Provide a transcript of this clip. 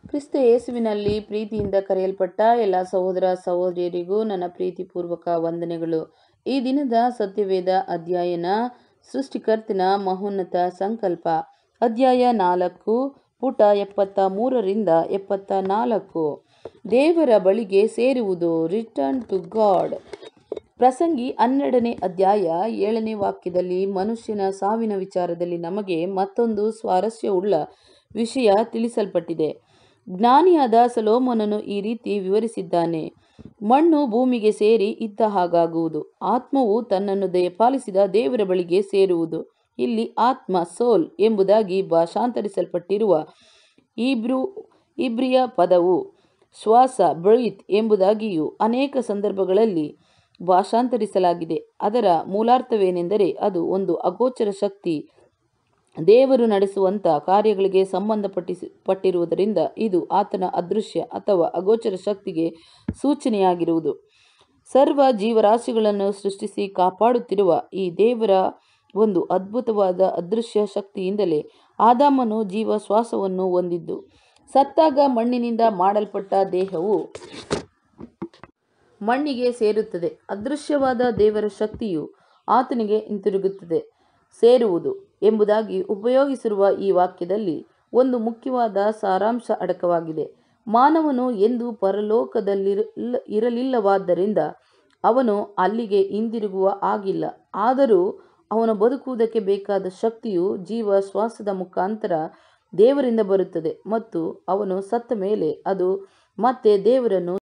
ಕ್ರಿಸ್ತ ಯೇಸುವಿನಲ್ಲಿ ಪ್ರೀತಿಯಿಂದ ಕರೆಯಲ್ಪಟ್ಟ ಎಲ್ಲ ಸಹೋದರ ಸಹೋದರಿಯರಿಗೂ ನನ್ನ ಪ್ರೀತಿಪೂರ್ವಕ ವಂದನೆಗಳು ಈ ದಿನದ ಸತ್ಯವೇದ ಅಧ್ಯಯನ ಸೃಷ್ಟಿಕರ್ತನ ಮಹೋನ್ನತ ಸಂಕಲ್ಪ ಅಧ್ಯಾಯ ನಾಲ್ಕು ಪುಟ ಎಪ್ಪತ್ತ ಮೂರರಿಂದ ಎಪ್ಪತ್ತ ನಾಲ್ಕು ದೇವರ ಬಳಿಗೆ ಸೇರುವುದು ರಿಟರ್ನ್ ಟು ಗಾಡ್ ಪ್ರಸಂಗಿ ಹನ್ನೆರಡನೇ ಅಧ್ಯಾಯ ಏಳನೇ ವಾಕ್ಯದಲ್ಲಿ ಮನುಷ್ಯನ ಸಾವಿನ ವಿಚಾರದಲ್ಲಿ ನಮಗೆ ಮತ್ತೊಂದು ಸ್ವಾರಸ್ಯವುಳ್ಳ ವಿಷಯ ತಿಳಿಸಲ್ಪಟ್ಟಿದೆ ಜ್ಞಾನಿಯಾದ ಸಲೋಮೋನನು ಈ ರೀತಿ ವಿವರಿಸಿದ್ದಾನೆ ಮಣ್ಣು ಭೂಮಿಗೆ ಸೇರಿ ಇದ್ದ ಹಾಗಾಗುವುದು ಆತ್ಮವು ತನ್ನನ್ನು ದಯಪಾಲಿಸಿದ ದೇವರ ಬಳಿಗೆ ಸೇರುವುದು ಇಲ್ಲಿ ಆತ್ಮ ಸೋಲ್ ಎಂಬುದಾಗಿ ಭಾಷಾಂತರಿಸಲ್ಪಟ್ಟಿರುವ ಇಬ್ರು ಇಬ್ರಿಯ ಪದವು ಶ್ವಾಸ ಬ್ರೀತ್ ಎಂಬುದಾಗಿಯೂ ಅನೇಕ ಸಂದರ್ಭಗಳಲ್ಲಿ ಭಾಷಾಂತರಿಸಲಾಗಿದೆ ಅದರ ಮೂಲಾರ್ಥವೇನೆಂದರೆ ಅದು ಒಂದು ಅಗೋಚರ ಶಕ್ತಿ ದೇವರು ನಡೆಸುವಂಥ ಕಾರ್ಯಗಳಿಗೆ ಸಂಬಂಧಪಟ್ಟಿಸಿ ಪಟ್ಟಿರುವುದರಿಂದ ಇದು ಆತನ ಅದೃಶ್ಯ ಅಥವಾ ಅಗೋಚರ ಶಕ್ತಿಗೆ ಸೂಚನೆಯಾಗಿರುವುದು ಸರ್ವ ಜೀವರಾಶಿಗಳನ್ನು ಸೃಷ್ಟಿಸಿ ಕಾಪಾಡುತ್ತಿರುವ ಈ ದೇವರ ಒಂದು ಅದ್ಭುತವಾದ ಅದೃಶ್ಯ ಶಕ್ತಿಯಿಂದಲೇ ಆದಾಮನು ಜೀವ ಶ್ವಾಸವನ್ನು ಹೊಂದಿದ್ದು ಸತ್ತಾಗ ಮಣ್ಣಿನಿಂದ ಮಾಡಲ್ಪಟ್ಟ ದೇಹವು ಮಣ್ಣಿಗೆ ಸೇರುತ್ತದೆ ಅದೃಶ್ಯವಾದ ದೇವರ ಶಕ್ತಿಯು ಆತನಿಗೆ ಹಿಂತಿರುಗುತ್ತದೆ ಸೇರುವುದು ಎಂಬುದಾಗಿ ಉಪಯೋಗಿಸಿರುವ ಈ ವಾಕ್ಯದಲ್ಲಿ ಒಂದು ಮುಖ್ಯವಾದ ಸಾರಾಂಶ ಅಡಕವಾಗಿದೆ ಮಾನವನು ಎಂದು ಪರಲೋಕದಲ್ಲಿರ ಇರಲಿಲ್ಲವಾದ್ದರಿಂದ ಅವನು ಅಲ್ಲಿಗೆ ಹಿಂದಿರುಗುವ ಹಾಗಿಲ್ಲ ಆದರೂ ಅವನು ಬದುಕುವುದಕ್ಕೆ ಬೇಕಾದ ಶಕ್ತಿಯು ಜೀವ ಶ್ವಾಸದ ಮುಖಾಂತರ ದೇವರಿಂದ ಬರುತ್ತದೆ ಮತ್ತು ಅವನು ಸತ್ತ ಮೇಲೆ ಅದು ಮತ್ತೆ ದೇವರನ್ನು